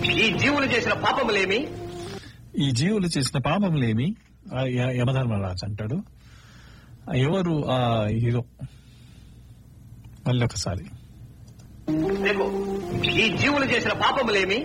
ఈ జీవులు చేసిన పాపములేమి ఈ జీవులు చేసిన పాపములేమి ఆ య- యమధర్మరాజు అంటాడు ఆ ఎవరు ఆ హీరో మళ్ళీ ఒకసారి రేపు ఈ జీవులు చేసిన పాపములేమి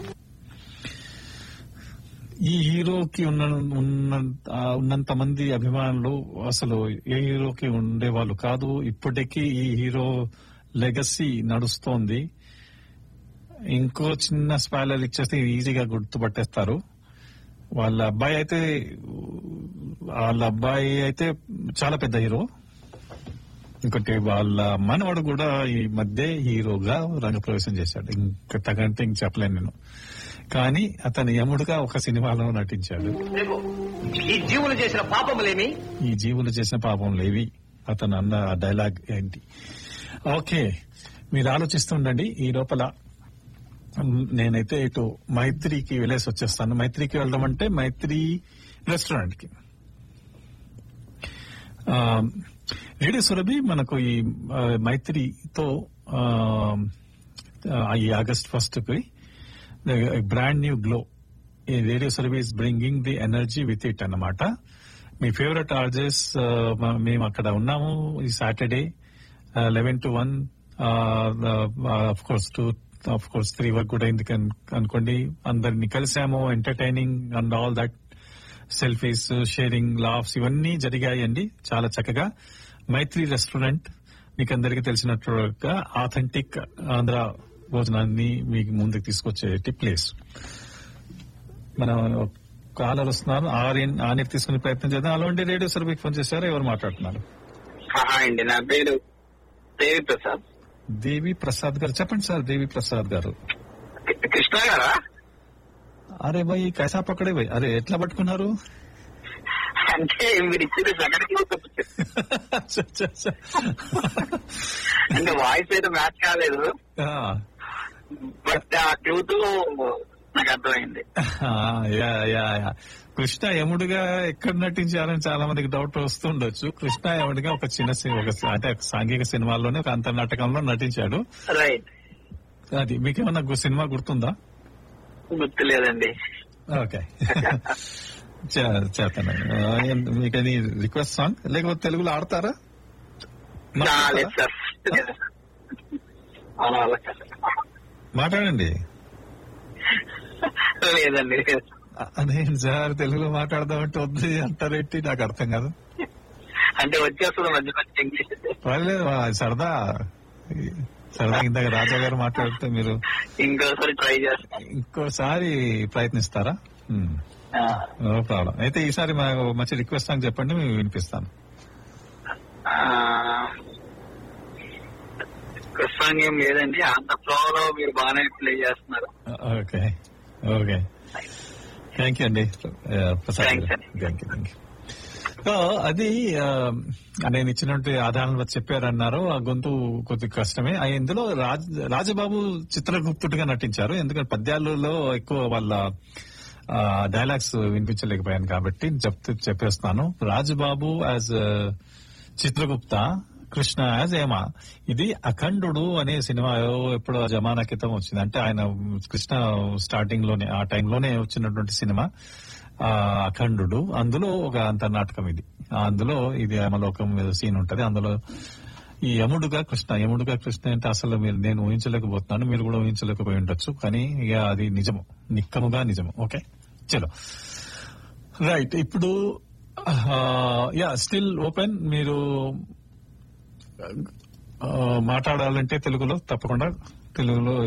ఈ హీరోకి ఉన్న ఉన్న ఆ ఉన్నంత మంది అభిమానులు అసలు ఏ హీరోకి ఉండేవాళ్ళు కాదు ఇప్పటికీ ఈ హీరో లెగసీ నడుస్తోంది ఇంకో చిన్న స్పాయిలర్ ఇచ్చేస్తే ఈజీగా గుర్తుపట్టేస్తారు వాళ్ళ అబ్బాయి అయితే వాళ్ళ అబ్బాయి అయితే చాలా పెద్ద హీరో ఇంకోటి వాళ్ళ మనవాడు కూడా ఈ మధ్య హీరోగా రంగప్రవేశం చేశాడు ఇంకా తగంటే ఇంక చెప్పలేను నేను కానీ అతను యముడుగా ఒక సినిమాలో నటించాడు రేపు ఈ జీవులు చేసిన పాపములేమి ఈ జీవులు చేసిన పాపం లేవి అతను అన్న ఆ డైలాగ్ ఏంటి ఓకే మీరు ఆలోచిస్తుండండి ఈ లోపల మ్, నేనైతే ఇటు మైత్రికి వెళ్ళేసి వచ్చేస్తాను మైత్రికి వెళ్ళడం అంటే మైత్రి రెస్టారెంట్ కి ఆ, రేడియో సురభి మనకు ఈ ఆ, మైత్రితో ఆ, ఆ, ఈ ఆగస్ట్ ఫస్ట్ కి బ్రాండ్ న్యూ గ్లో ఈ radio service bringing the energy with it అన్నమాట మీ ఫేవరెట్ ఆర్జెస్ మేము అక్కడ ఉన్నాము ఈ Saturday eleven to one of course two of course three వరకు కూడా ఎందుకు అన్- అనుకోండి అందరిని కలిసాము entertaining and all that selfies sharing laughs ఇవన్నీ జరిగాయండి చాలా చక్కగా మైత్రి రెస్టారెంట్ మీకు అందరికీ తెలిసినట్టుగా ఆథెంటిక్ ఆంధ్ర భోజనాన్ని మీకు ముందుకు తీసుకొచ్చే ప్లేస్ మనం కాలర్ వస్తున్నారు ఆర్యన్ ఆర్యన్ తీసుకునే ప్రయత్నం చేద్దాం అలాంటి రేడియో సర్వీకి ఫోన్ చేశారు ఎవరు మాట్లాడుతున్నారు హాయ్ అండి నా పేరు దేవి ప్రసాద్ దేవి ప్రసాద్ గారు చెప్పండి సార్ దేవి ప్రసాద్ గారు కి- కృష్ణ గారా అరే భయ్ కైసా పక్కడే భయ్ అరే ఎట్లా పట్టుకున్నారు అంటే మీరు ఇచ్చిన సెకండ్ చ, చ, చ. అంటే వాయిస్ అయితే మ్యాచ్ కాలేదు ఆ, బట్ ఆ క్లూత్ నాకు అర్థమైంది ఆ, యా యా యా కృష్ణ యముడిగా ఎక్కడ నటించారని చాలా మందికి డౌట్ వస్తుండొచ్చు కృష్ణ యముడిగా ఒక చిన్న సి- ఒక సి- అంటే ఒక సాంఘిక సినిమాలోనే ఒక అంతర్నాటకంలో నటించాడు రైట్ అది మీకేమన్నా గు- సినిమా గుర్తుందా గుర్తులేదండి ఓకే చే- చేస్తాను ఆ, ఏం- మీకు అది రిక్వెస్ట్ సాంగ్ లేకపోతే తెలుగులో ఆడతారా నా, లేదు సార్ లేదు సార్. అవునా వాళ్ళ కాదు. మాట్లాడండి లేదండి లేదు. అదే సార్ తెలుగులో మాట్లాడదామంటే వద్దు అంటారేంటి నాకు అర్థం కాదు అంటే వచ్చేస్తుంది మధ్య మధ్య ఇంగ్లీష్ పర్లేదు ఆ, సరదా సరదా ఇందాక రాజా గారు మాట్లాడితే మీరు ఇంకోసారి ట్రై చేస్తాను ఇంకోసారి ప్రయత్నిస్తారా ఆ, నో ప్రాబ్లం అయితే ఈసారి మాకు మంచి రిక్వెస్ట్ సాంగ్ చెప్పండి మేము వినిపిస్తాను ఆ, ప్రస్తుతానికి ఏం లేదండి అంత ఫ్లో లో మీరు బాగానే ప్లే చేస్తున్నారు ఓకే ఓకే థ్యాంక్ యూ అండి ఆ, Prasad Thanks, garu thank you thank you so అది ఆ, నేను ఇచ్చినట్టు ఆధారాలు చెప్పారన్నారు ఆ గొంతు కొద్ది కష్టమే ఆ, ఇందులో రాజ్ రాజబాబు చిత్రగుప్తుడిగా నటించారు ఎందుకంటే పద్యాలలో ఎక్కువ వాళ్ళ డైలాగ్స్ వినిపించలేకపోయాను కాబట్టి చెప్తూ చెప్పేస్తాను రాజబాబు యాజ్ చిత్రగుప్త కృష్ణ యాజ్ ఏమా ఇది అఖండుడు అనే సినిమా ఎప్పుడో జమానా క్రితం వచ్చింది అంటే ఆయన కృష్ణ స్టార్టింగ్ లోనే ఆ టైంలోనే వచ్చినటువంటి సినిమా ఆ అఖండుడు అందులో ఒక అంతర్నాటకం ఇది ఆ అందులో ఇది యమలోకం మీద సీన్ ఉంటది అందులో ఈ యముడుగా కృష్ణ యముడుగా కృష్ణ అంటే అసలు మీరు నేను ఊహించలేకపోతున్నాను మీరు కూడా ఊహించలేకపోయి ఉండొచ్చు కానీ ఇక అది నిజము నిక్కముగా నిజము ఓకే చలో రైట్ ఇప్పుడు యా స్టిల్ ఓపెన్ మీరు ఆ, మాట్లాడాలంటే తెలుగులో తప్పకుండా తెలుగులో